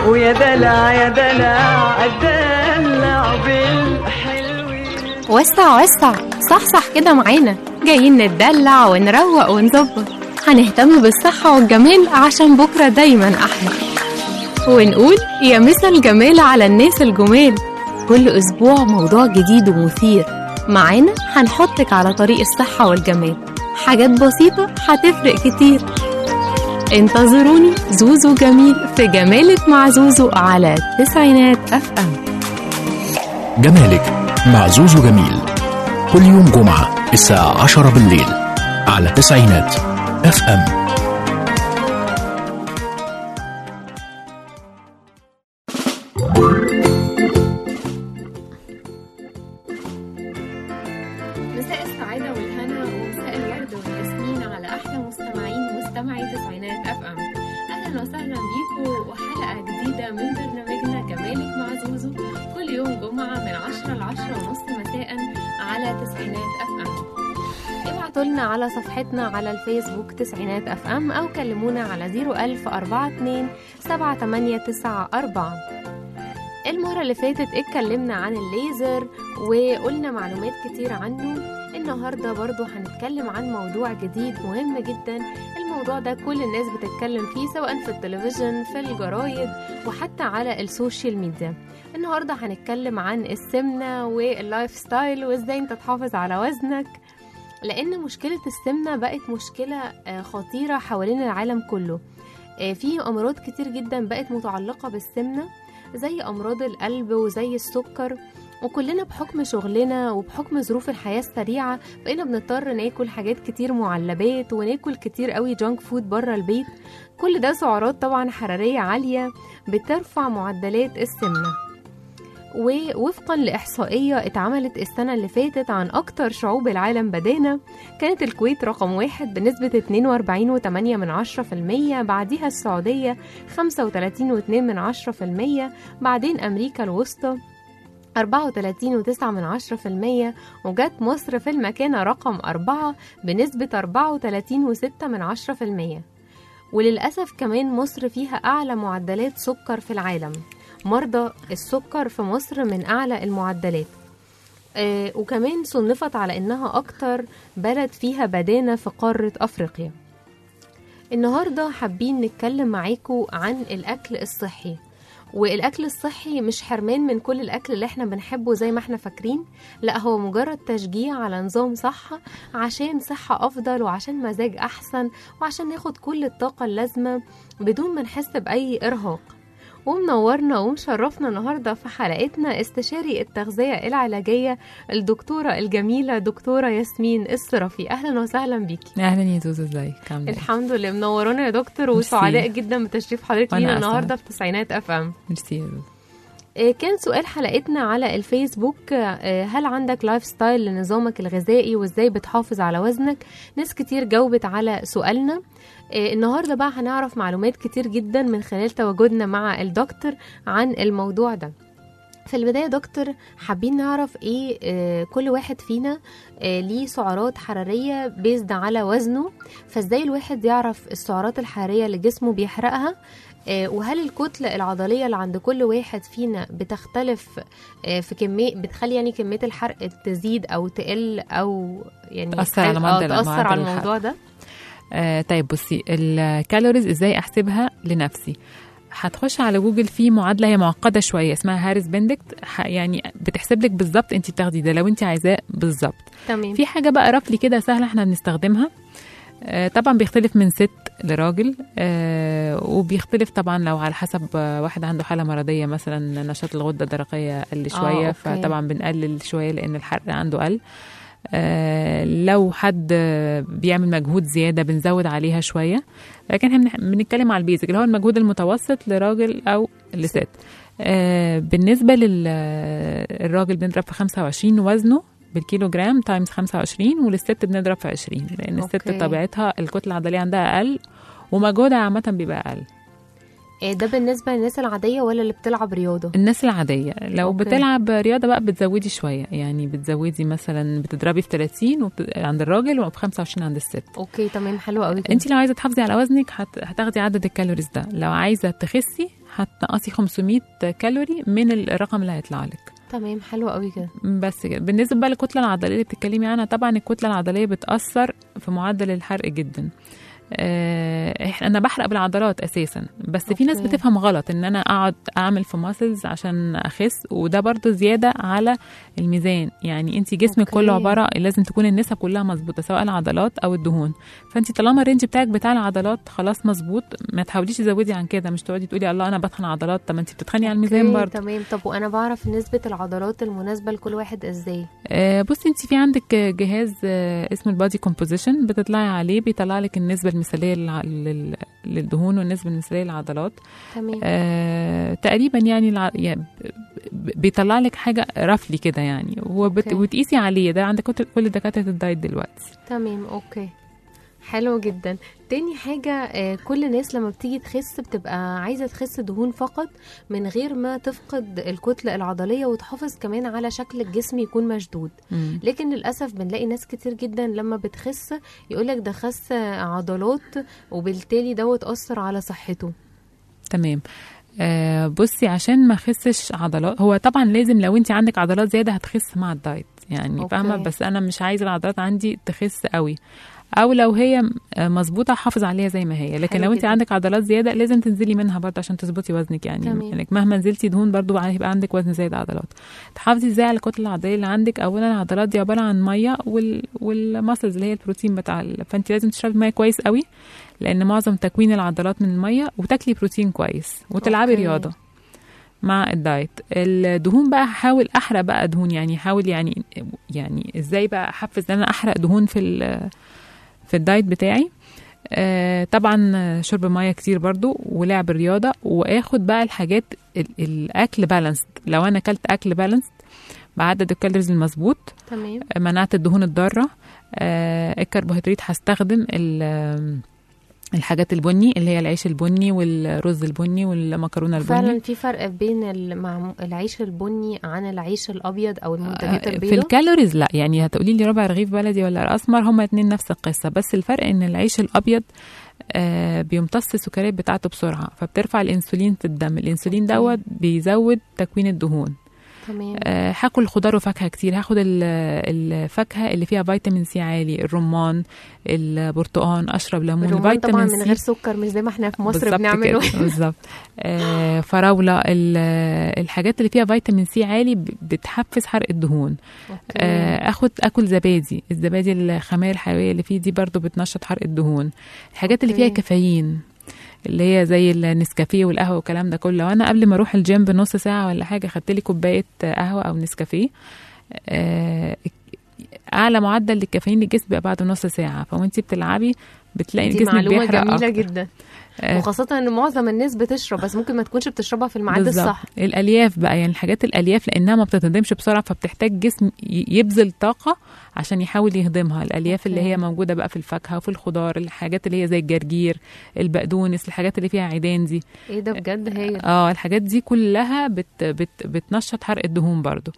ويا دلع يا دلع الدلع بالحلوين وسع وسع صحصح كده معانا جايين نتدلع ونروق ونظبط هنهتم بالصحة والجمال عشان بكرة دايما أحلى ونقول يا مسا الجمال على الناس الجمال كل أسبوع موضوع جديد ومثير معانا هنحطك على طريق الصحة والجمال حاجات بسيطة هتفرق كتير انتظروني زوزو جميل في جمالك مع زوزو على تسعينات اف ام جمالك مع زوزو جميل كل يوم جمعة الساعة 10 بالليل على تسعينات اف ام مساء السعادة والهنا ومساء الورد والياسمين على أحلى مستمعين مستمعي تسعينات اف ام أهلا وسهلا بيكم وحلقة جديدة من برنامجنا جمالك مع زوزو كل يوم جمعة من 10 ل 10 ونص مساء على تسعينات اف ام ابعتوا لنا على صفحتنا على الفيسبوك تسعينات اف ام أو كلمونا على 01042 7894 المرة اللي فاتت اتكلمنا عن الليزر وقلنا معلومات كتير عنه النهاردة برضو هنتكلم عن موضوع جديد مهم جدا الموضوع ده كل الناس بتتكلم فيه سواء في التلفزيون في الجرايد وحتى على السوشيال ميديا النهاردة هنتكلم عن السمنة واللايف ستايل وازاي انت تحافظ على وزنك لان مشكلة السمنة بقت مشكلة آه، خطيرة حوالين العالم كله آه، في امراض كتير جدا بقت متعلقة بالسمنة زي امراض القلب وزي السكر وكلنا بحكم شغلنا وبحكم ظروف الحياة السريعة بقينا بنضطر ناكل حاجات كتير معلبات وناكل كتير قوي جانك فود بره البيت كل ده سعرات طبعا حرارية عالية بترفع معدلات السمنة ووفقا لإحصائية اتعملت السنة اللي فاتت عن أكتر شعوب العالم بدانة كانت الكويت رقم واحد بنسبة 42.8 من عشرة في المية بعديها السعودية 35.2 من عشرة في المية بعدين أمريكا الوسطى 34.9 من عشرة في المية وجت مصر في المكانة رقم أربعة بنسبة 34.6 من عشرة في المية وللأسف كمان مصر فيها أعلى معدلات سكر في العالم مرضى السكر في مصر من أعلى المعدلات آه وكمان صنفت على إنها أكتر بلد فيها بدانة في قارة أفريقيا النهاردة حابين نتكلم معاكم عن الأكل الصحي والاكل الصحي مش حرمان من كل الاكل اللي احنا بنحبه زي ما احنا فاكرين لا هو مجرد تشجيع على نظام صحة عشان صحة افضل وعشان مزاج احسن وعشان ناخد كل الطاقة اللازمة بدون ما نحس باي ارهاق ومنورنا ومشرفنا النهاردة في حلقتنا استشاري التغذية العلاجية الدكتورة الجميلة دكتورة ياسمين الصرفي أهلا وسهلا بيكي اهلا يا زوزو ازيك عامله ايه الحمد لله منورانا يا دكتور ميرسي. وسعداء جدا بتشريف حضرتك وأنا لينا أسعد. النهارده في تسعينات اف ام ميرسي يا زوزو آه، كان سؤال حلقتنا على الفيسبوك آه، هل عندك لايف ستايل لنظامك الغذائي وازاي بتحافظ على وزنك ناس كتير جاوبت على سؤالنا آه، النهارده بقى هنعرف معلومات كتير جدا من خلال تواجدنا مع الدكتور عن الموضوع ده في البداية دكتور حابين نعرف ايه آه، كل واحد فينا آه، ليه سعرات حرارية بيزد على وزنه فازاي الواحد يعرف السعرات الحرارية اللي جسمه بيحرقها آه، وهل الكتلة العضلية اللي عند كل واحد فينا بتختلف آه، في كمية بتخلي يعني كمية الحرق تزيد أو تقل أو يعني تأثر على آه، معدل- تأثر معدل على الحرق. الموضوع ده آه طيب بصي الكالوريز ازاي احسبها لنفسي هتخش على جوجل في معادله هي معقده شويه اسمها هاريس بندكت ح- يعني بتحسب لك بالظبط انت بتاخدي ده لو انت عايزاه بالظبط تمام في حاجه بقى رفلي كده سهله احنا بنستخدمها آه، طبعا بيختلف من ست لراجل آه، وبيختلف طبعا لو على حسب آه، واحد عنده حاله مرضيه مثلا نشاط الغده الدرقيه قل شويه أوكي. فطبعا بنقلل شويه لان الحرق عنده قل آه، لو حد آه، بيعمل مجهود زياده بنزود عليها شويه لكن احنا بنح- بنتكلم على البيزك اللي هو المجهود المتوسط لراجل او لست آه، بالنسبه للراجل بنضرب في 25 وزنه بالكيلو جرام تايمز 25 وللست بنضرب في 20 لان الست أوكي. طبيعتها الكتله العضليه عندها اقل ومجهودها عامه بيبقى اقل آه، ده بالنسبة للناس العادية ولا اللي بتلعب رياضة الناس العاديه لو أوكي. أوكي. بتلعب رياضه بقى بتزودي شويه يعني بتزودي مثلا بتضربي في 30 وبت... عند الراجل وفي 25 عند الست اوكي تمام حلو قوي كده. انت لو عايزه تحافظي على وزنك هت... هتاخدي عدد الكالوريز ده لو عايزه تخسي هتنقصي 500 كالوري من الرقم اللي هيطلع لك تمام حلو قوي كده بس كده بالنسبه بقى للكتله العضليه اللي بتتكلمي عنها طبعا الكتله العضليه بتاثر في معدل الحرق جدا آه، إحنا- انا بحرق بالعضلات اساسا بس في ناس أوكي. بتفهم غلط ان انا اقعد اعمل في ماسلز عشان اخس وده برضو زياده على الميزان يعني انت جسمك أوكي. كله عباره لازم تكون النسب كلها مظبوطه سواء العضلات او الدهون فانت طالما الرينج بتاعك بتاع العضلات خلاص مظبوط ما تحاوليش تزودي عن كده مش تقعدي تقولي الله انا بتخن عضلات طب ما انت بتتخني على الميزان أوكي، برضو تمام طب وانا بعرف نسبه العضلات المناسبه لكل واحد ازاي آه، بصي انت في عندك جهاز آه، اسمه البادي كومبوزيشن بتطلعي عليه بيطلع لك النسبه المثاليه للع- لل- للدهون والنسبه المثاليه للعضلات تمام آه، تقريبا يعني, الع... يعني ب- بيطلع لك حاجه رفلي كده يعني وبت... أوكي. وتقيسي عليه ده عند كل كل دكاتره الدايت دلوقتي تمام اوكي حلو جدا تاني حاجة آه، كل الناس لما بتيجي تخس بتبقى عايزة تخس دهون فقط من غير ما تفقد الكتلة العضلية وتحافظ كمان على شكل الجسم يكون مشدود مم. لكن للأسف بنلاقي ناس كتير جدا لما بتخس يقولك ده خس عضلات وبالتالي دوت أثر على صحته تمام آه بصي عشان ما اخسش عضلات هو طبعا لازم لو انت عندك عضلات زياده هتخس مع الدايت يعني أوكي. فاهمه بس انا مش عايزه العضلات عندي تخس قوي او لو هي آه، مظبوطه حافظ عليها زي ما هي لكن حلو لو انت جدا. عندك عضلات زياده لازم تنزلي منها برضه عشان تظبطي وزنك يعني تمام. انك مهما نزلتي دهون برضه هيبقى عندك وزن زايد عضلات تحافظي ازاي على الكتله العضليه اللي عندك اولا العضلات دي عباره عن ميه وال... والمسلز اللي هي البروتين بتاع ال... فانت لازم تشربي ميه كويس قوي لان معظم تكوين العضلات من الميه وتاكلي بروتين كويس وتلعبي أوكي. رياضه مع الدايت الدهون بقى هحاول احرق بقى دهون يعني حاول يعني يعني ازاي بقى احفز ان انا احرق دهون في ال- في الدايت بتاعي آه طبعا شرب ميه كتير برضو ولعب رياضه واخد بقى الحاجات ال- الاكل بالانسد لو انا اكلت اكل بالانسد بعدد الكالوريز المظبوط تمام منعت الدهون الضاره آه الكربوهيدرات هستخدم ال- الحاجات البني اللي هي العيش البني والرز البني والمكرونه البني فعلا في فرق بين المعم- العيش البني عن العيش الأبيض أو المنتجات آه، في البيضاء الكالوريز لا يعني هتقولي لي ربع رغيف بلدي ولا اسمر هما اتنين نفس القصه بس الفرق ان العيش الابيض آه بيمتص السكريات بتاعته بسرعه فبترفع الانسولين في الدم الانسولين أوكي. دوت بيزود تكوين الدهون تمام آه هاكل خضار وفاكهه كتير هاخد ال- الفاكهه اللي فيها فيتامين سي عالي الرمان البرتقال اشرب ليمون الرمان طبعا فيتامين من سي غير سكر مش زي ما احنا في مصر بالظبط بنعمله كده، بالظبط آه فراوله ال- الحاجات اللي فيها فيتامين سي عالي ب- بتحفز حرق الدهون أوكي. آه، اخد اكل زبادي الزبادي الخماير الحيويه اللي فيه دي برضو بتنشط حرق الدهون الحاجات اللي فيها أوكي. كافيين اللي هي زي النسكافيه والقهوه والكلام ده كله وانا قبل ما اروح الجيم بنص ساعه ولا حاجه خدت لي كوبايه قهوه او نسكافيه آه، اعلى معدل للكافيين للجسم بيبقى بعد نص ساعه فوانتي بتلعبي بتلاقي دي جسمك معلومة بيحرق جميلة أكتر. جدا آه، وخاصة ان معظم الناس بتشرب بس ممكن ما تكونش بتشربها في الميعاد بالظبط. الصح الالياف بقى يعني الحاجات الالياف لانها ما بتتهضمش بسرعه فبتحتاج جسم ي- يبذل طاقه عشان يحاول يهضمها الالياف اللي أوكي. هي موجوده بقى في الفاكهه وفي الخضار الحاجات اللي هي زي الجرجير البقدونس الحاجات اللي فيها عيدان دي ايه ده بجد هي اه الحاجات دي كلها بت بت بتنشط حرق الدهون برضو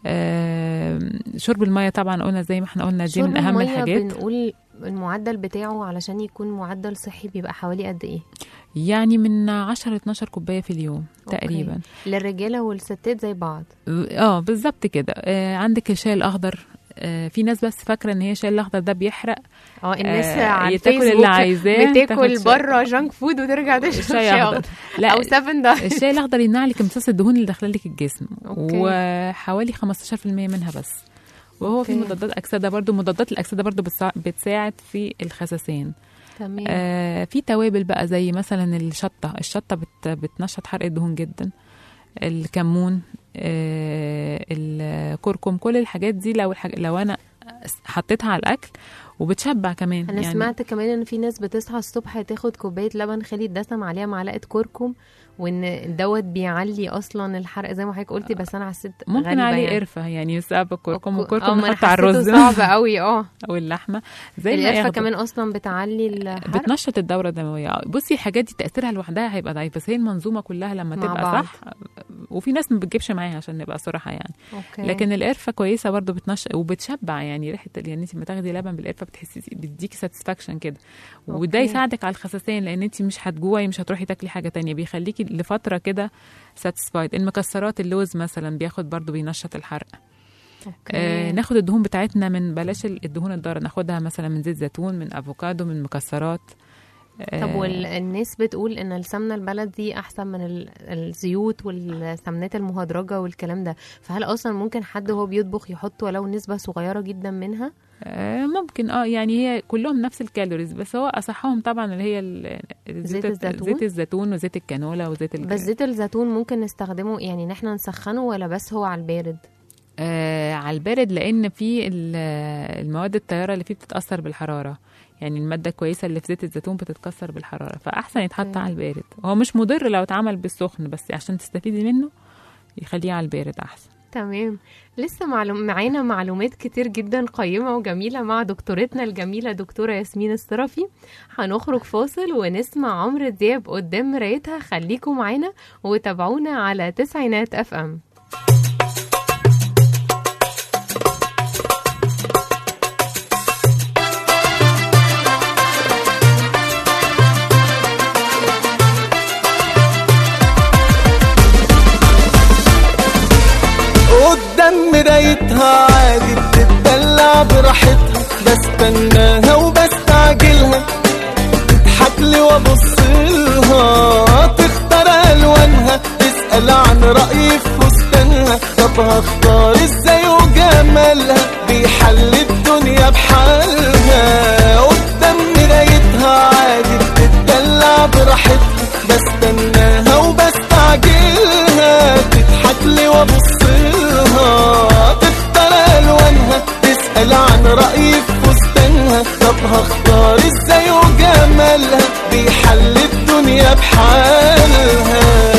آه شرب الميه طبعا قلنا زي ما احنا قلنا دي من شرب اهم المية الحاجات بنقول المعدل بتاعه علشان يكون معدل صحي بيبقى حوالي قد ايه يعني من 10 ل 12 كوبايه في اليوم أوكي. تقريبا للرجالة والستات زي بعض اه بالظبط كده آه عندك الشاي الاخضر آه في ناس بس فاكره ان هي الشاي الاخضر ده بيحرق اه الناس آه، على تاكل اللي الفيسبوك عايزاه تاخد بتاكل شاي. بره جانك فود وترجع تشرب الشاي شاي اخضر اخضر لا او سفن ده الشاي الاخضر يمنع لك امتصاص الدهون اللي داخله لك الجسم أوكي. وحوالي 15% منها بس وهو في أوكي. مضادات اكسده برضو مضادات الاكسده برضو بتسا- بتساعد في الخسسان تمام آه في توابل بقى زي مثلا الشطه الشطه بت بتنشط حرق الدهون جدا الكمون آه الكركم كل الحاجات دي لو الحاج... لو انا حطيتها على الاكل وبتشبع كمان انا يعني سمعت كمان ان في ناس بتصحى الصبح تاخد كوبايه لبن خالي الدسم عليها معلقه كركم وان دوت بيعلي اصلا الحرق زي ما حضرتك قلتي بس انا حسيت ممكن غريبة عليه يعني. قرفه يعني بسبب الكركم اه والكركم ما أنا نحط على حسيته الرز صعب قوي اه او اللحمه زي ما القرفه ياخدوا. كمان اصلا بتعلي الحرق بتنشط الدوره الدمويه بصي الحاجات دي تاثيرها لوحدها هيبقى ضعيف بس هي المنظومه كلها لما مع تبقى بعض. صح وفي ناس ما بتجيبش معاها عشان نبقى صراحه يعني اوكي لكن القرفه كويسه برضو بتنش وبتشبع يعني ريحه يعني انت لما تاخدي لبن بالقرفه بتحسي بتديكي ساتسفاكشن كده وده أوكي. يساعدك على الخساسين لان انت مش هتجوعي مش هتروحي تاكلي حاجه تانية بيخليكي لفتره كده ساتسفايد المكسرات اللوز مثلا بياخد برضو بينشط الحرق آه اوكي ناخد الدهون بتاعتنا من بلاش الدهون الضاره ناخدها مثلا من زيت زيتون من افوكادو من مكسرات طب والناس بتقول ان السمنه البلدي احسن من ال- الزيوت والسمنات المهدرجه والكلام ده فهل اصلا ممكن حد وهو بيطبخ يحط ولو نسبه صغيره جدا منها آه ممكن اه يعني هي كلهم نفس الكالوريز بس هو اصحهم طبعا اللي هي ال- زيت الزيتون؟ زيت الزيتون وزيت الكانولا وزيت ال- بس زيت الزيتون ممكن نستخدمه يعني ان احنا نسخنه ولا بس هو على البارد آه على البارد لان في ال- المواد الطياره اللي فيه بتتاثر بالحراره يعني الماده الكويسه اللي في زيت الزيتون بتتكسر بالحراره فاحسن يتحط أوكي. على البارد هو مش مضر لو اتعمل بالسخن بس عشان تستفيدي منه يخليه على البارد احسن تمام لسه معلوم معانا معلومات كتير جدا قيمة وجميلة مع دكتورتنا الجميلة دكتورة ياسمين الصرفي هنخرج فاصل ونسمع عمرو دياب قدام مرايتها خليكم معانا وتابعونا على تسعينات اف ام قدام مرايتها عادي بتتدلع براحتها بستناها وبستعجلها تضحك لي وابص لها تختار الوانها تسال عن رايي في فستانها طب هختار ازاي وجمالها بيحل الدنيا بحالها قدام مرايتها عادي بتتدلع براحتها بستناها وبستعجلها تضحك لي وابص لها تختار الوانها تسال عن رايي في فستانها طب هختار ازاي وجمالها بيحل الدنيا بحالها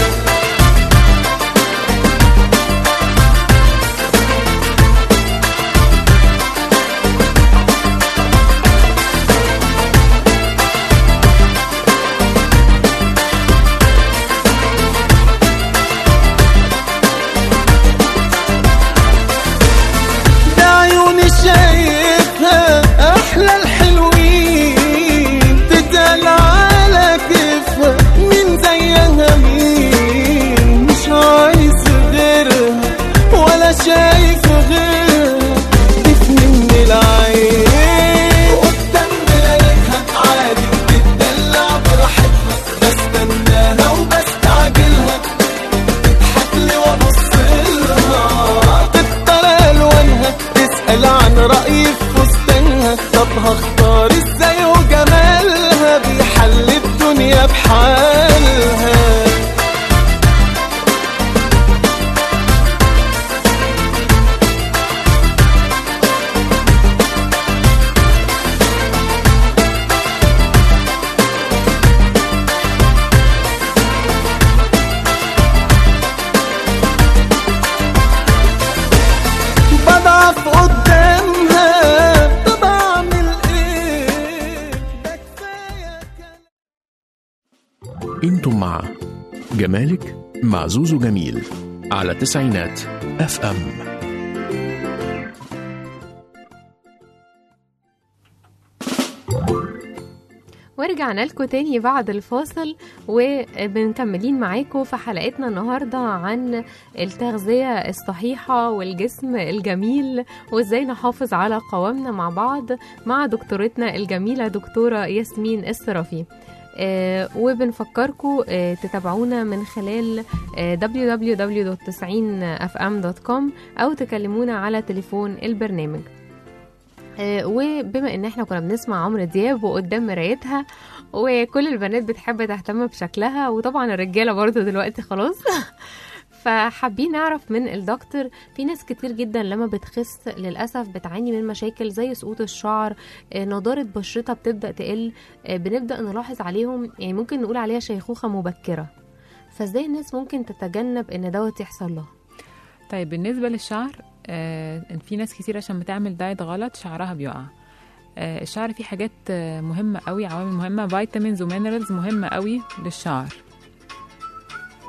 ده عيوني شايفها احلى الحلوين تتقال على كيفها مين زيها مين مش عايز غيرها ولا شايف غيرها تفني من العين قدام مرايتها عادي بتدلع براحتها بستناها وبستعجلها تضحك لي وابص لها تختار الوانها تسال عن رايي في فستانها طب هختار ازاي وجمالها بيحل الدنيا بحالها بضعف قدامها طب اعمل ايه ده كفايه كلام انتم مع جمالك مع زوزو جميل على تسعينات اف ام ورجعنا لكم تاني بعد الفاصل وبنكملين معاكم في حلقتنا النهاردة عن التغذية الصحيحة والجسم الجميل وازاي نحافظ على قوامنا مع بعض مع دكتورتنا الجميلة دكتورة ياسمين الصرافي آه وبنفكركم آه تتابعونا من خلال آه www.90fm.com أو تكلمونا على تليفون البرنامج آه، وبما ان احنا كنا بنسمع عمرو دياب وقدام مرايتها وكل البنات بتحب تهتم بشكلها وطبعا الرجاله برضو دلوقتي خلاص فحابين نعرف من الدكتور في ناس كتير جدا لما بتخس للاسف بتعاني من مشاكل زي سقوط الشعر آه، نضاره بشرتها بتبدا تقل آه، بنبدا نلاحظ عليهم يعني ممكن نقول عليها شيخوخه مبكره فازاي الناس ممكن تتجنب ان دوت يحصل لها طيب بالنسبة للشعر آه في ناس كتير عشان بتعمل دايت غلط شعرها بيقع آه الشعر فيه حاجات آه مهمة قوي عوامل مهمة فيتامينز ومينرالز مهمة قوي للشعر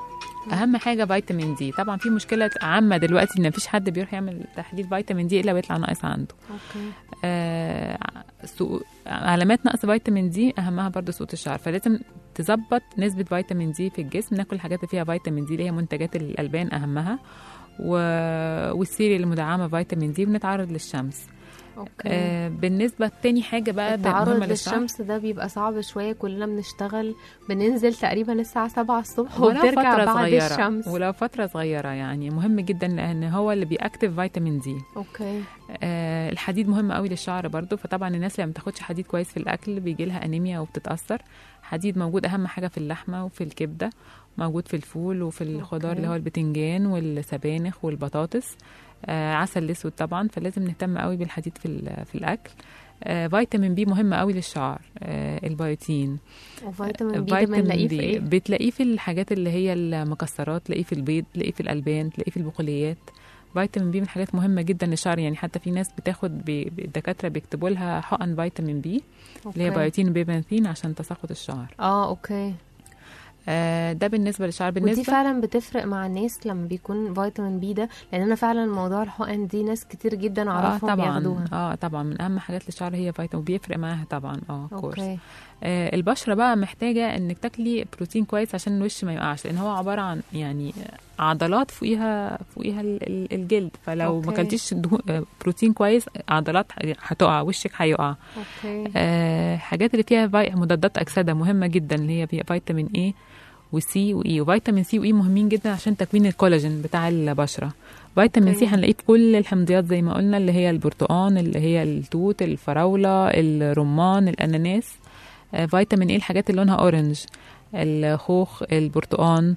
اهم حاجه فيتامين دي طبعا في مشكله عامه دلوقتي ان مفيش حد بيروح يعمل تحليل فيتامين دي الا ويطلع ناقص عنده اوكي آه سوء علامات نقص فيتامين دي اهمها برضو سقوط الشعر فلازم تظبط نسبه فيتامين دي في الجسم ناكل الحاجات اللي فيها فيتامين دي اللي هي منتجات الالبان اهمها و... والسيريال المدعمه فيتامين دي ونتعرض للشمس اوكي آه بالنسبه لتاني حاجه بقى ده التعرض مهمة للشعر. للشمس ده بيبقى صعب شويه كلنا بنشتغل بننزل تقريبا الساعه 7 الصبح ولو وبنرجع فترة بعد صغيرة الشمس ولو فترة صغيرة يعني مهم جدا لأن هو اللي بيأكتف فيتامين دي اوكي آه الحديد مهم قوي للشعر برضو فطبعا الناس اللي ما بتاخدش حديد كويس في الأكل بيجي لها أنيميا وبتتأثر حديد موجود أهم حاجة في اللحمة وفي الكبدة موجود في الفول وفي الخضار أوكي. اللي هو البتنجان والسبانخ والبطاطس آه عسل اسود طبعا فلازم نهتم قوي بالحديد في ال- في الاكل آه فيتامين بي مهم قوي للشعر آه البيوتين وفيتامين بي ده بنلاقيه في ايه بتلاقيه في الحاجات اللي هي المكسرات تلاقيه في البيض تلاقيه في الالبان تلاقيه في البقوليات فيتامين بي من الحاجات مهمه جدا للشعر يعني حتى في ناس بتاخد بي- الدكاتره بيكتبوا لها حقن فيتامين بي اللي هي أوكي. بيوتين وبيبانثين عشان تساقط الشعر اه اوكي آه ده بالنسبه للشعر ودي بالنسبه فعلا بتفرق مع الناس لما بيكون فيتامين بي ده لان انا فعلا موضوع الحقن دي ناس كتير جدا اه اعرفهم طبعا بياخدوها اه طبعا من اهم حاجات للشعر هي فيتامين بيفرق معاها طبعا اه كورس اوكي آه البشره بقى محتاجه انك تاكلي بروتين كويس عشان الوش ما يقعش لان هو عباره عن يعني عضلات فوقيها فوقيها ال- ال- الجلد فلو أوكي. ما اكلتيش دهو- آه، بروتين كويس عضلات هتقع وشك هيقع اوكي آه حاجات اللي فيها في- مضادات اكسده مهمه جدا اللي هي فيها فيتامين اي وسي واي وفيتامين سي واي مهمين جدا عشان تكوين الكولاجين بتاع البشره فيتامين سي أوكي. هنلاقيه في كل الحمضيات زي ما قلنا اللي هي البرتقان اللي هي التوت الفراوله الرمان الاناناس آه فيتامين اي الحاجات اللي لونها اورنج الخوخ البرتقان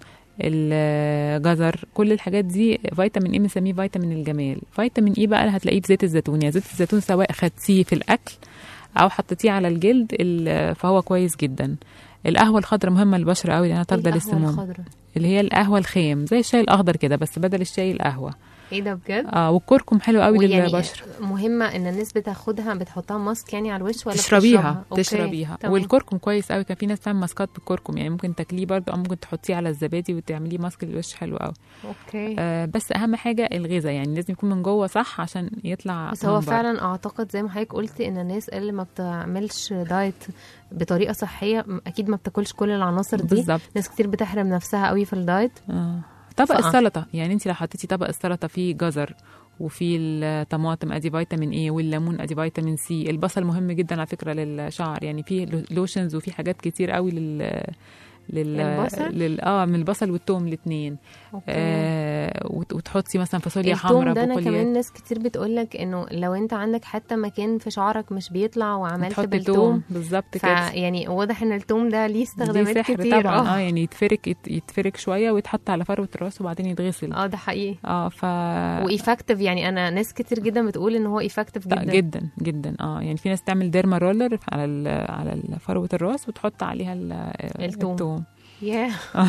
الجزر كل الحاجات دي فيتامين اي بنسميه فيتامين الجمال فيتامين اي بقى هتلاقيه في زيت الزيتون يعني زيت الزيتون سواء خدتيه في الاكل او حطيتيه على الجلد ال- فهو كويس جدا القهوه الخضراء مهمه للبشره قوي لانها طارده إيه القهوة للسموم الخضراء اللي هي القهوه الخام زي الشاي الاخضر كده بس بدل الشاي القهوه ايه ده بجد اه والكركم حلو قوي ويعني للبشره مهمة ان الناس بتاخدها بتحطها ماسك يعني على الوش ولا تشربيها بتشربها؟ أوكي، تشربيها تمام. والكركم كويس قوي كان في ناس بتعمل ماسكات بالكركم يعني ممكن تاكليه برضه او ممكن تحطيه على الزبادي وتعمليه ماسك للوش حلو قوي اوكي آه بس اهم حاجه الغذاء يعني لازم يكون من جوه صح عشان يطلع بس هو من بره. فعلا اعتقد زي ما حضرتك قلتي ان الناس اللي ما بتعملش دايت بطريقه صحيه م- اكيد ما بتاكلش كل العناصر دي بالظبط ناس كتير بتحرم نفسها قوي في الدايت آه. طبق فأ- السلطه يعني انت لو حطيتي طبق السلطه فيه جزر وفي الطماطم ادي فيتامين اي والليمون ادي فيتامين سي البصل مهم جدا على فكره للشعر يعني في لوشنز وفي حاجات كتير قوي لل لل البصل؟ لل اه من البصل والثوم الاثنين اوكي آه وت- وتحطي مثلا فاصوليا التوم حمراء ده انا بقوليات كمان ناس كتير بتقولك انه لو انت عندك حتى مكان في شعرك مش بيطلع وعملت تحطي بالثوم توم بالظبط كده فيعني واضح ان التوم ده ليه دي استخدامات سحر كتير طبعا اه يعني يتفرك يت- يتفرك شويه ويتحط على فروه الراس وبعدين يتغسل اه ده حقيقي اه ف وايفكتيف يعني انا ناس كتير جدا بتقول ان هو ايفكتيف جدا جدا جدا جدا اه يعني في ناس تعمل ديرما رولر على ال على ال- فروه الراس وتحط عليها ال- التوم. التوم ياه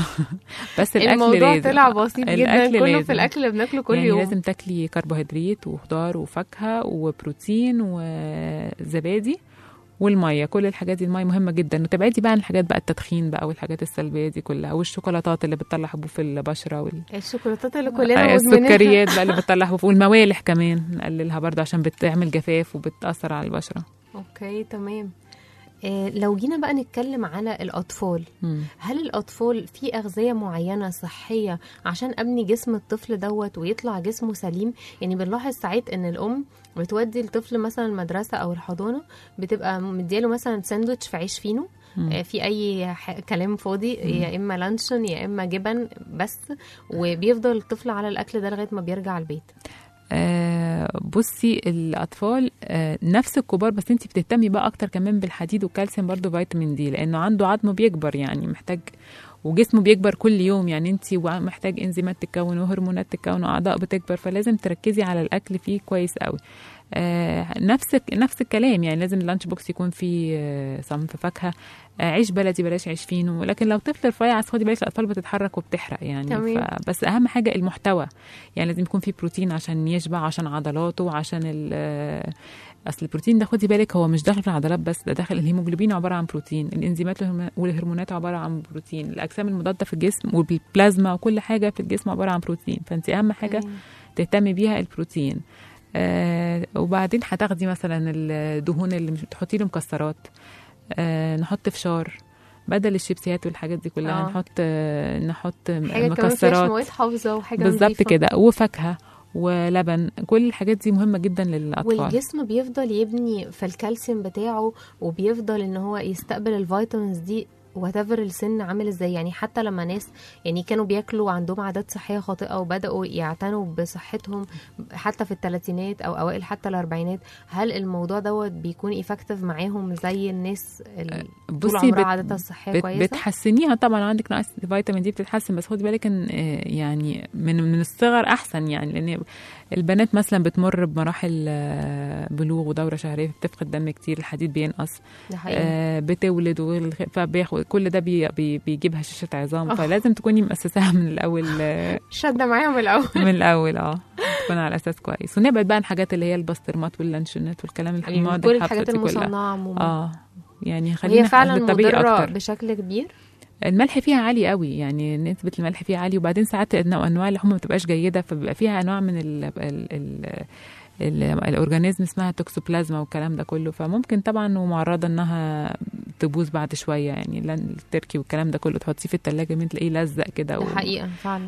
بس الاكل الموضوع لازم. طلع بسيط جدا الأكل كله لازم. في الاكل اللي بناكله كل يعني يوم لازم تاكلي كربوهيدرات وخضار وفاكهه وبروتين وزبادي والميه كل الحاجات دي الميه مهمه جدا وتبعدي بقى عن الحاجات بقى التدخين بقى والحاجات السلبيه دي كلها والشوكولاتات اللي بتطلع حبوب في البشره وال... الشوكولاتات اللي كلنا آه، مدمنينها السكريات بقى اللي بتطلع حبوب والموالح كمان نقللها برضه عشان بتعمل جفاف وبتاثر على البشره اوكي تمام إيه لو جينا بقى نتكلم على الاطفال مم. هل الاطفال في اغذيه معينه صحيه عشان ابني جسم الطفل دوت ويطلع جسمه سليم يعني بنلاحظ ساعات ان الام بتودي الطفل مثلا المدرسه او الحضانه بتبقى مدياله مثلا ساندوتش في عيش فينو مم. آه، في اي ح- كلام فاضي يا اما لانشون يا اما جبن بس وبيفضل الطفل على الاكل ده لغايه ما بيرجع البيت آه بصي الاطفال آه نفس الكبار بس انت بتهتمي بقى اكتر كمان بالحديد والكالسيوم برضو فيتامين دي لانه عنده عظمه بيكبر يعني محتاج وجسمه بيكبر كل يوم يعني انت محتاج انزيمات تتكون وهرمونات تتكون واعضاء بتكبر فلازم تركزي على الاكل فيه كويس قوي آه نفس نفس الكلام يعني لازم اللانش بوكس يكون فيه آه صنف فاكهه آه عيش بلدي بلاش عيش فينو لكن لو طفل رفيع خدي بالك الاطفال بتتحرك وبتحرق يعني تمام. ف... بس اهم حاجه المحتوى يعني لازم يكون فيه بروتين عشان يشبع عشان عضلاته عشان ال- اصل البروتين ده خدي بالك هو مش داخل في العضلات بس ده داخل الهيموجلوبين عباره عن بروتين الانزيمات والهرم- والهرمونات عباره عن بروتين الاجسام المضاده في الجسم والبلازما وكل حاجه في الجسم عباره عن بروتين فانت اهم حاجه أوكي. تهتمي بيها البروتين آه وبعدين هتاخدي مثلا الدهون اللي مش تحطي له مكسرات آه نحط فشار بدل الشيبسيات والحاجات دي كلها آه. آه. نحط آه نحط حاجه كمان فيهاش مكسرات مواد حافظه وحاجه بالظبط نظيفة. كده وفاكهه ولبن كل الحاجات دي مهمه جدا للاطفال والجسم بيفضل يبني في الكالسيوم بتاعه وبيفضل ان هو يستقبل الفيتامينز دي وتفر السن عامل ازاي يعني حتى لما ناس يعني كانوا بياكلوا عندهم عادات صحيه خاطئه وبداوا يعتنوا بصحتهم حتى في الثلاثينات او اوائل حتى الاربعينات هل الموضوع دوت بيكون ايفكتيف معاهم زي الناس اللي طول بصي عمرها بت- عاداتها الصحيه بت كويسه بتحسنيها طبعا عندك نقص الفيتامين دي بتتحسن بس خدي بالك ان آه، يعني من من الصغر احسن يعني لان البنات مثلا بتمر بمراحل آه، بلوغ ودوره شهريه بتفقد دم كتير الحديد بينقص ده حقيقي آه بتولد والخ- فبياخد كل ده بي بي بيجيب هشاشه عظام آه. فلازم تكوني مؤسساها من الاول آه، شده معاهم الاول من الاول اه تكون على اساس كويس ونبعد بقى عن الحاجات اللي هي البسطرمات واللانشونات والكلام يعني المواد كل الحافظة الحاجات دي كلها المصنعه عموما اه يعني خلينا وهي فعلا بالطبيعي مضره اكتر بشكل كبير الملح فيها عالي قوي يعني نسبة الملح فيها عالي وبعدين ساعات إنه أنواع اللحوم ما بتبقاش جيدة فبيبقى فيها أنواع من ال ال ال ال الأورجانيزم اسمها توكسوبلازما والكلام ده كله فممكن طبعا ومعرضة إنها تبوظ بعد شوية يعني لأن التركي والكلام ده كله تحطيه في التلاجة من تلاقيه لزق كده ده حقيقه فعلا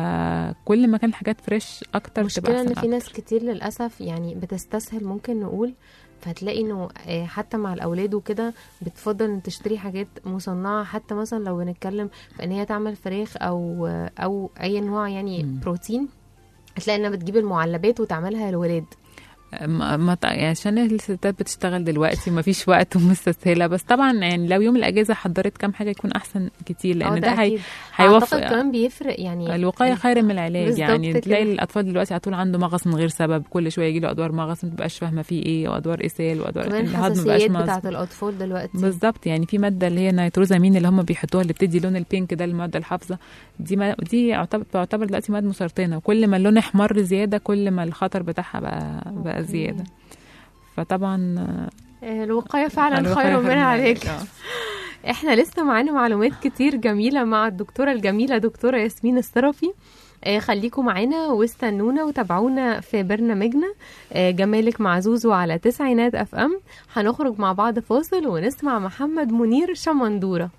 فكل ما كان الحاجات فريش أكتر بتبقى المشكلة ان أحسن في أكتر. ناس كتير للأسف يعني بتستسهل ممكن نقول فتلاقي انه آه، حتى مع الاولاد وكده بتفضل ان تشتري حاجات مصنعه حتى مثلا لو بنتكلم في ان هي تعمل فراخ او آه، او اي نوع يعني مم. بروتين هتلاقي انها بتجيب المعلبات وتعملها للولاد ما ما ط- يعني عشان الستات بتشتغل دلوقتي ومفيش وقت ومستسهله بس طبعا يعني لو يوم الاجازه حضرت كام حاجه يكون احسن كتير اه لان ده هي اكيد هيوفر اعتقد كمان بيفرق يعني الوقايه خير من العلاج بالظبط يعني كده. تلاقي الاطفال دلوقتي على طول عنده مغص من غير سبب كل شويه يجي له ادوار مغص ما تبقاش فاهمه فيه ايه وادوار اسهال وادوار كمان الهضم مبقاش الحساسيات مظبوط. بتاعت الاطفال دلوقتي بالظبط يعني في ماده اللي هي نيتروزامين اللي هم بيحطوها اللي بتدي لون البينك ده الماده الحافظه دي ما دي يعتبر تعتبر دلوقتي مواد مسرطنه وكل ما اللون احمر زياده كل ما الخطر بتاعها بقى بقى أوكي. زياده فطبعا آه، الوقايه فعلا الوقاية خير من العلاج آه. احنا لسه معانا معلومات كتير جميلة مع الدكتورة الجميلة دكتورة ياسمين الصرفي آه، خليكم معانا واستنونا وتابعونا في برنامجنا آه، جمالك مع زوزو على تسعينات اف ام هنخرج مع بعض فاصل ونسمع محمد منير شمندورة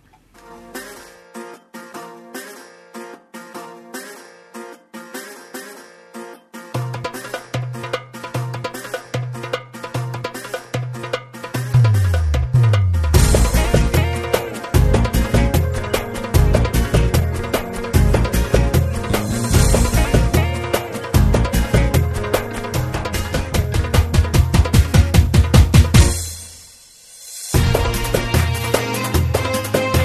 يا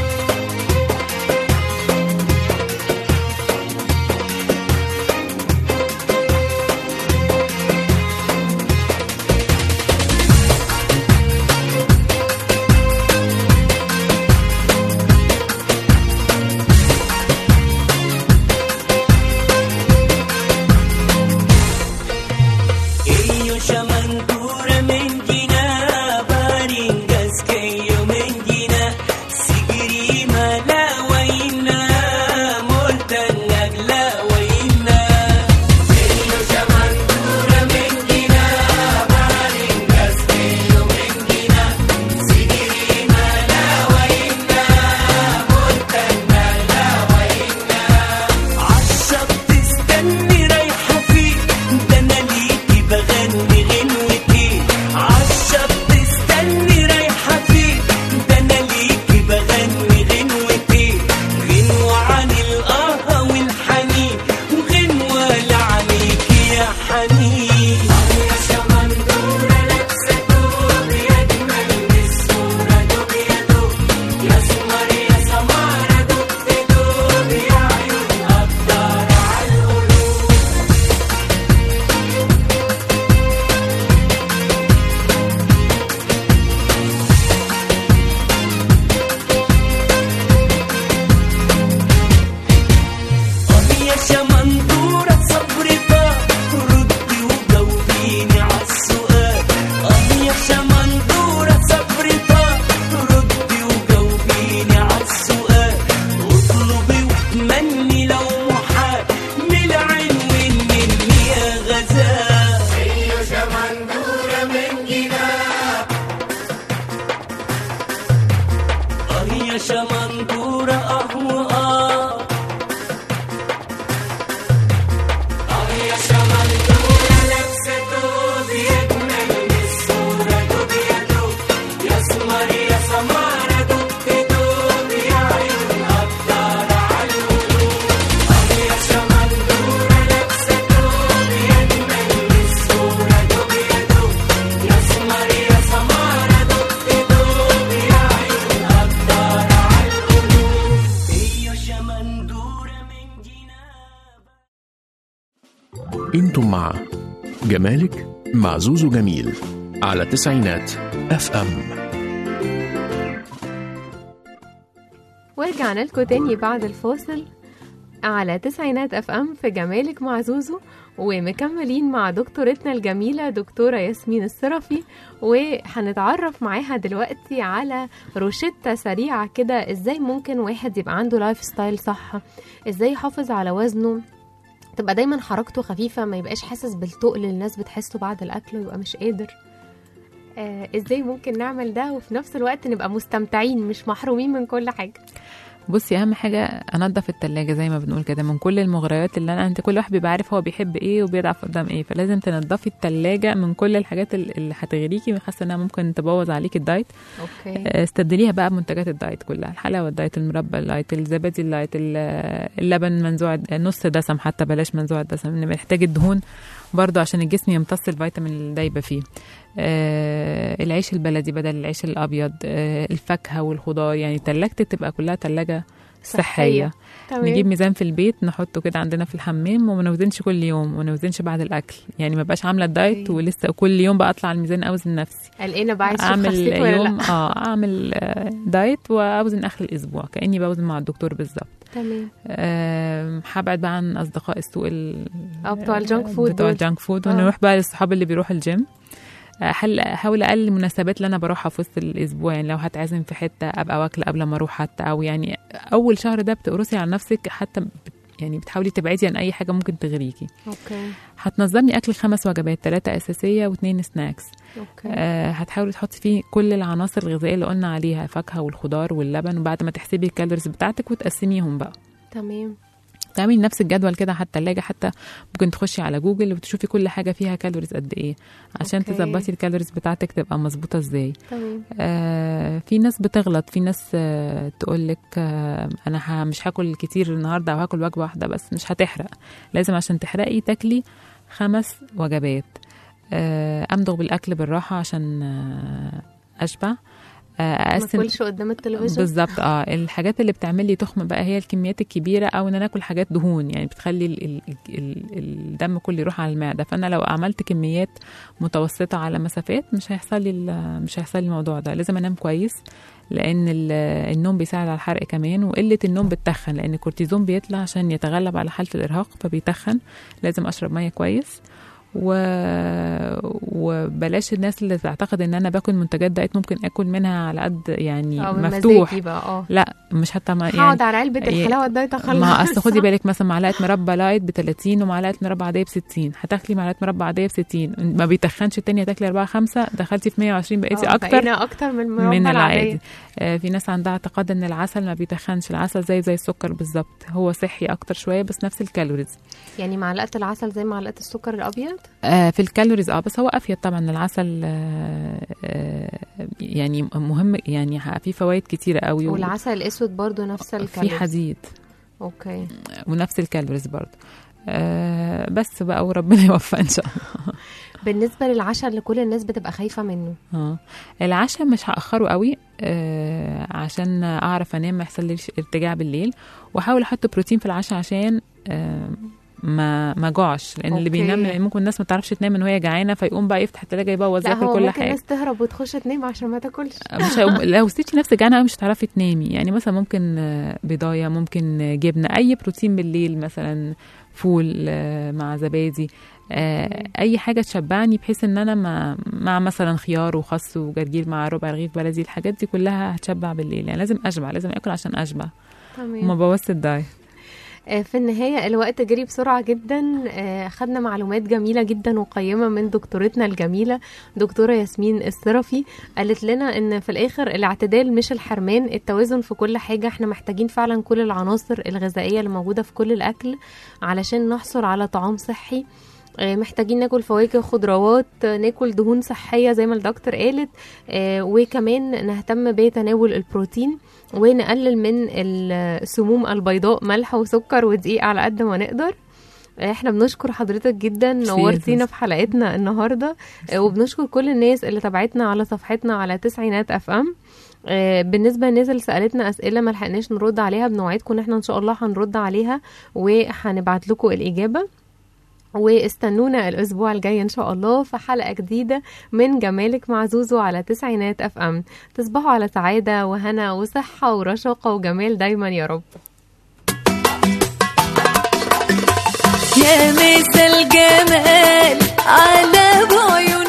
تمني لو محال من العين مني يا غزال اه يا شمندورة اه واه اه يا شمندورة لابسة توب يجمل من الصورة دوب يا دوب يا سمر يا سمارة دوب في دوب يا عيون قطار على القلوب اه يا شمندورة لابسة توب يجمل من الصورة دوب يا دوب يا سمر يا سمارة دوب في دوب يا عيون قطار على القلوب هي شمندورة من جناب انتم مع جمالك مع زوزو جميل على تسعينات اف ام ورجعنا لكم تاني بعد الفاصل على تسعينات اف ام في جمالك مع زوزو ومكملين مع دكتورتنا الجميلة دكتورة ياسمين الصرفي وهنتعرف معاها دلوقتي على روشتة سريعة كده ازاي ممكن واحد يبقى عنده لايف ستايل صح ازاي يحافظ على وزنه تبقى دايما حركته خفيفة ما يبقاش حاسس بالتقل اللي الناس بتحسه بعد الأكل ويبقى مش قادر آه ازاي ممكن نعمل ده وفي نفس الوقت نبقى مستمتعين مش محرومين من كل حاجة بصي اهم حاجه انضف التلاجة زي ما بنقول كده من كل المغريات اللي انا انت كل واحد بيبقى عارف هو بيحب ايه وبيضعف قدام ايه فلازم تنضفي التلاجة من كل الحاجات ال- اللي هتغريكي حاسه انها ممكن تبوظ عليكي الدايت اوكي آه، استبدليها بقى بمنتجات الدايت كلها الحلاوه الدايت المربى الدايت الزبادي الدايت ال- اللبن منزوع نص دسم حتى بلاش منزوع الدسم إن محتاج الدهون برضه عشان الجسم يمتص الفيتامين اللي دايبه فيه آه العيش البلدي بدل العيش الابيض آه الفاكهه والخضار يعني تلاجتي تبقى كلها تلاجه صحيه تمام نجيب ميزان في البيت نحطه كده عندنا في الحمام وما نوزنش كل يوم وما نوزنش بعد الاكل يعني ما بقاش عامله الدايت أوكي. ولسه كل يوم بقى اطلع على الميزان اوزن نفسي قلقانة بقى عايز اشوف اعمل خسيت ولا يوم لا اه اعمل آه، دايت واوزن اخر الاسبوع كاني بوزن مع الدكتور بالظبط تمام آم، هبعد بقى عن اصدقاء السوق ال- اه بتوع الجانك فود بتوع دول. الجانك فود آه. ونروح بقى للصحاب اللي بيروحوا الجيم أحل احاول اقلل المناسبات اللي انا بروحها في وسط الاسبوع يعني لو هتعزم في حته ابقى واكله قبل ما اروح حتى او يعني اول شهر ده بتقرصي على نفسك حتى بت- يعني بتحاولي تبعدي عن اي حاجه ممكن تغريكي اوكي هتنظمي اكل خمس وجبات ثلاثه اساسيه واثنين سناكس اوكي آه هتحاولي تحطي فيه كل العناصر الغذائيه اللي قلنا عليها الفاكهه والخضار واللبن وبعد ما تحسبي الكالوريز بتاعتك وتقسميهم بقى تمام تعملي نفس الجدول كده حتى الثلاجه حتى ممكن تخشي على جوجل وتشوفي كل حاجه فيها كالوريز قد ايه عشان أوكي. تظبطي الكالوريز بتاعتك تبقى مظبوطه ازاي تمام آه في ناس بتغلط في ناس آه تقول لك آه انا ه- مش هاكل كتير النهارده او هاكل وجبه واحده بس مش هتحرق لازم عشان تحرقي تاكلي خمس وجبات آه امضغ بالاكل بالراحه عشان آه اشبع آه ما اقسم اكلش قدام التلفزيون بالظبط اه الحاجات اللي بتعمل لي تخم بقى هي الكميات الكبيره او ان انا اكل حاجات دهون يعني بتخلي ال ال ال الدم كله يروح على المعده فانا لو عملت كميات متوسطه على مسافات مش هيحصل لي ال- مش هيحصل لي الموضوع ده لازم انام كويس لان ال- النوم بيساعد على الحرق كمان وقله النوم بتتخن لان الكورتيزون بيطلع عشان يتغلب على حاله الارهاق فبيتخن لازم اشرب ميه كويس و... وبلاش الناس اللي تعتقد ان انا باكل منتجات دايت ممكن اكل منها على قد يعني اه مفتوح بمزاجي بقى اه لا مش حتى ما يعني هقعد على علبة يعني- الحلاوة الدايت اخلص ما اصل خدي بالك مثلا معلقه مربى لايت ب 30 ومعلقه مربى عاديه ب 60 هتاكلي معلقه مربى عاديه ب 60 ما بيتخنش التانية هتاكلي 4 5 دخلتي في 120 بقيتي اه، اكتر بقينا اكتر من المربى من العادية. العادي آه في ناس عندها اعتقاد ان العسل ما بيتخنش العسل زي زي السكر بالظبط هو صحي اكتر شويه بس نفس الكالوريز يعني معلقة العسل زي معلقة السكر الابيض آه في الكالوريز اه بس هو افيد طبعا العسل آه آه يعني مهم يعني في فوائد كتيره قوي و- والعسل الاسود برضو نفس في الكالوريز حديد اوكي ونفس الكالوريز برضه آه بس بقى وربنا يوفق ان شاء الله بالنسبة للعشاء اللي كل الناس بتبقى خايفة منه اه العشاء مش هاخره قوي آه عشان اعرف انام ما يحصليش ارتجاع بالليل واحاول احط بروتين في العشاء عشان آه ما ما جوعش لان اللي أوكي. بينام يعني ممكن الناس ما تعرفش تنام ان وهي جعانه فيقوم بقى يفتح التلاجه يبوظ لا ياكل هو كل ممكن حاجه ناس تهرب وتخش تنام عشان ما تاكلش مش هيقوم لو سبتي نفسك جعانه قوي مش هتعرفي تنامي يعني مثلا ممكن آه، بضايه ممكن آه، جبنه اي بروتين بالليل مثلا فول آه، مع زبادي آه، اي حاجه تشبعني بحيث ان انا ما مع مثلا خيار وخس وجرجير مع ربع رغيف بلدي الحاجات دي كلها هتشبع بالليل يعني لازم اشبع لازم اكل عشان اشبع وما تمام بوظش الدايت آه، في النهاية الوقت جري بسرعة جدا آه، خدنا معلومات جميلة جدا وقيمة من دكتورتنا الجميلة دكتورة ياسمين الصرفي قالت لنا ان في الاخر الاعتدال مش الحرمان التوازن في كل حاجة احنا محتاجين فعلا كل العناصر الغذائية اللي موجودة في كل الاكل علشان نحصل على طعام صحي آه، محتاجين ناكل فواكه وخضروات آه، ناكل دهون صحية زي ما الدكتور قالت آه، وكمان نهتم بتناول البروتين ونقلل من السموم البيضاء ملح وسكر ودقيق على قد ما نقدر احنا بنشكر حضرتك جدا ميرسي نورتينا يا في حلقتنا النهارده آه، وبنشكر كل الناس اللي تابعتنا على صفحتنا على تسعينات اف ام آه، بالنسبه للناس اللي سالتنا اسئله ما لحقناش نرد عليها بنوعدكم ان احنا ان شاء الله هنرد عليها وهنبعت لكم الاجابه واستنونا الاسبوع الجاي ان شاء الله في حلقه جديده من جمالك مع زوزو على تسعينات اف ام تصبحوا على سعاده وهنا وصحه ورشاقه وجمال دايما يا رب يا مسا الجمال على بعيون